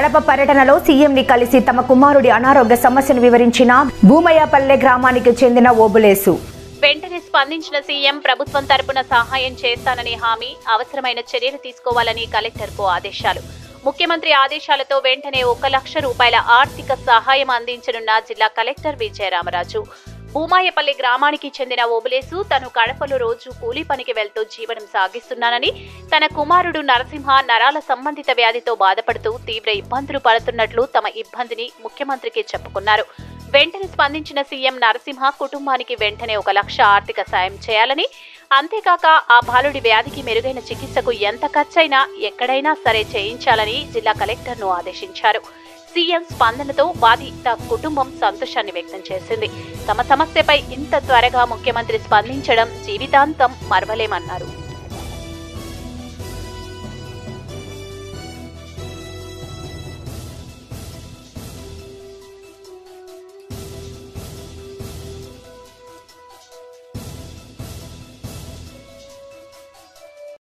కడప పర్యటనలో సీఎంని కలిసి తమ కుమారుడి అనారోగ్య సమస్యను వివరించిన భూమయ్యపల్లె గ్రామానికి చెందిన ఓబులేసు వెంటనే స్పందించిన సీఎం ప్రభుత్వం తరపున సహాయం చేస్తానని హామీ అవసరమైన చర్యలు తీసుకోవాలని కలెక్టర్కు ఆదేశాలు ముఖ్యమంత్రి ఆదేశాలతో వెంటనే ఒక లక్ష రూపాయల ఆర్థిక సహాయం అందించనున్న జిల్లా కలెక్టర్ విజయరామరాజు భూమాయపల్లి గ్రామానికి చెందిన ఓబులేసు తను కడపలో రోజు కూలీ పనికి వెళ్తూ జీవనం సాగిస్తున్నానని తన కుమారుడు నరసింహ నరాల సంబంధిత వ్యాధితో బాధపడుతూ తీవ్ర ఇబ్బందులు పడుతున్నట్లు తమ ఇబ్బందిని ముఖ్యమంత్రికి చెప్పుకున్నారు వెంటనే స్పందించిన సీఎం నరసింహ కుటుంబానికి వెంటనే ఒక లక్ష ఆర్థిక సాయం చేయాలని అంతేకాక ఆ బాలుడి వ్యాధికి మెరుగైన చికిత్సకు ఎంత ఖర్చైనా ఎక్కడైనా సరే చేయించాలని జిల్లా కలెక్టర్ను ఆదేశించారు సీఎం స్పందనతో బాధిత కుటుంబం సంతోషాన్ని వ్యక్తం చేసింది తమ సమస్యపై ఇంత త్వరగా ముఖ్యమంత్రి స్పందించడం జీవితాంతం మరవలేమన్నారు